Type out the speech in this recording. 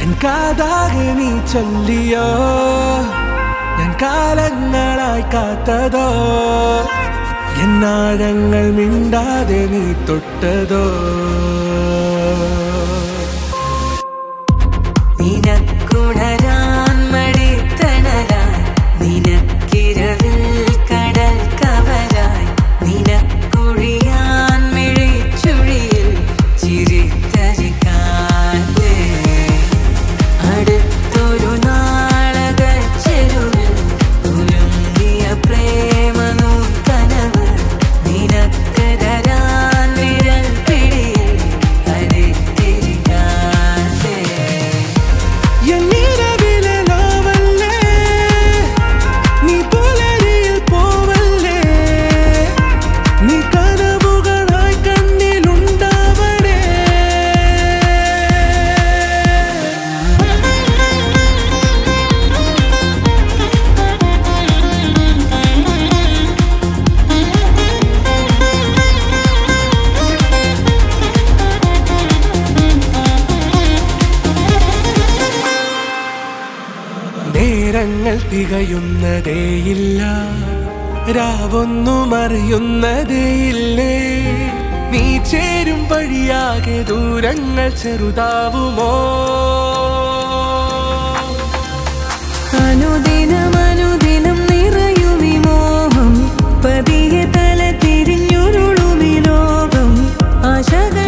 N കാതാകെ നീ ചൊല്ലിയോ ഞാൻ കാലങ്ങളായി കാത്തതോ എന്നാഴങ്ങൾ മിണ്ടാതെ നീ തൊട്ടതോ നിനക്കുണരാൻ മടിത്തണലായി നിനക്കിരവിൽ കടൽ കവരായി നിനക്കുഴിയാൻ മിഴിച്ചുഴിയിൽ ചിരിത്തരിക്കാതെ അടുത്തൊരു നാളക ചെരുവിൽ ഒരുങ്ങിയ പ്രേമ നൂതനവ് നിനക്ക് തരാൻ വിരൽ പിടിയിൽ അരിത്തിരിക്കാതെ എന്നിരവിലെ നോവല്ലേ നീ പുലരിയിൽ പോവല്ലേ നീ കനവുകളായി കണ്ണിലുണ്ടാവണേ നേരങ്ങൾ തികയുന്നതേയില്ല രാവൊന്നും അറിയുന്നതേയില്ലേ നീ ചേരും വഴിയാകെ ദൂരങ്ങൾ ചെറുതാവുമോ അനുദിനം അനുദിനം നിറയുമി മോഹം പതിയെ തല തിരിഞ്ഞുരുളുമി ലോകം ആശകൾ